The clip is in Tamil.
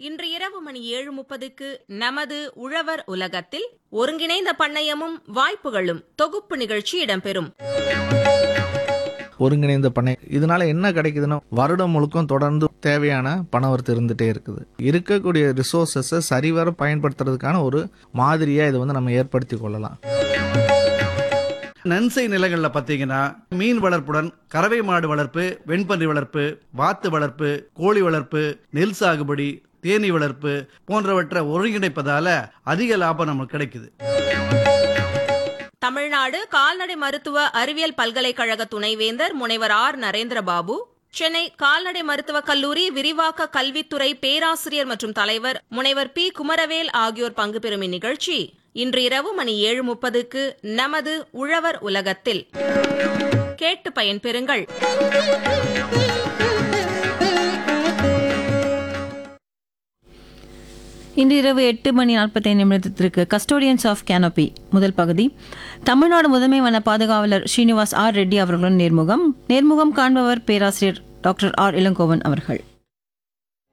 இன்று இரவு மணி ஏழு முப்பதுக்கு நமது உழவர் உலகத்தில் ஒருங்கிணைந்த பண்ணையமும் வாய்ப்புகளும் தொகுப்பு நிகழ்ச்சி இடம்பெறும் ஒருங்கிணைந்த பண்ணை இதனால என்ன கிடைக்குதுன்னா வருடம் முழுக்கும் தொடர்ந்து தேவையான பணவரத்து இருந்துட்டே இருக்குது இருக்கக்கூடிய ரிசோர்ஸஸை சரிவர பயன்படுத்துறதுக்கான ஒரு மாதிரியா இதை வந்து நம்ம ஏற்படுத்தி கொள்ளலாம் நன்சை நிலங்கள்ல பாத்தீங்கன்னா மீன் வளர்ப்புடன் கறவை மாடு வளர்ப்பு வெண்பன்றி வளர்ப்பு வாத்து வளர்ப்பு கோழி வளர்ப்பு நெல் சாகுபடி தேனீ வளர்ப்பு போன்றவற்றை ஒருங்கிணைப்பதால அதிக லாபம் நமக்கு கிடைக்குது தமிழ்நாடு கால்நடை மருத்துவ அறிவியல் பல்கலைக்கழக துணைவேந்தர் முனைவர் ஆர் நரேந்திரபாபு சென்னை கால்நடை மருத்துவக் கல்லூரி விரிவாக்க கல்வித்துறை பேராசிரியர் மற்றும் தலைவர் முனைவர் பி குமரவேல் ஆகியோர் பங்கு பெறும் இந்நிகழ்ச்சி இன்று இரவு மணி ஏழு முப்பதுக்கு நமது உழவர் உலகத்தில் கேட்டு பயன்பெறுங்கள் இன்று இரவு எட்டு மணி நாற்பத்தைந்து நிமிடத்திற்கு கஸ்டோடியன்ஸ் ஆஃப் கேனோபி முதல் பகுதி தமிழ்நாடு முதன்மை வன பாதுகாவலர் ஸ்ரீனிவாஸ் ஆர் ரெட்டி அவர்களுடன் நேர்முகம் நேர்முகம் காண்பவர் பேராசிரியர் டாக்டர் ஆர் இளங்கோவன் அவர்கள்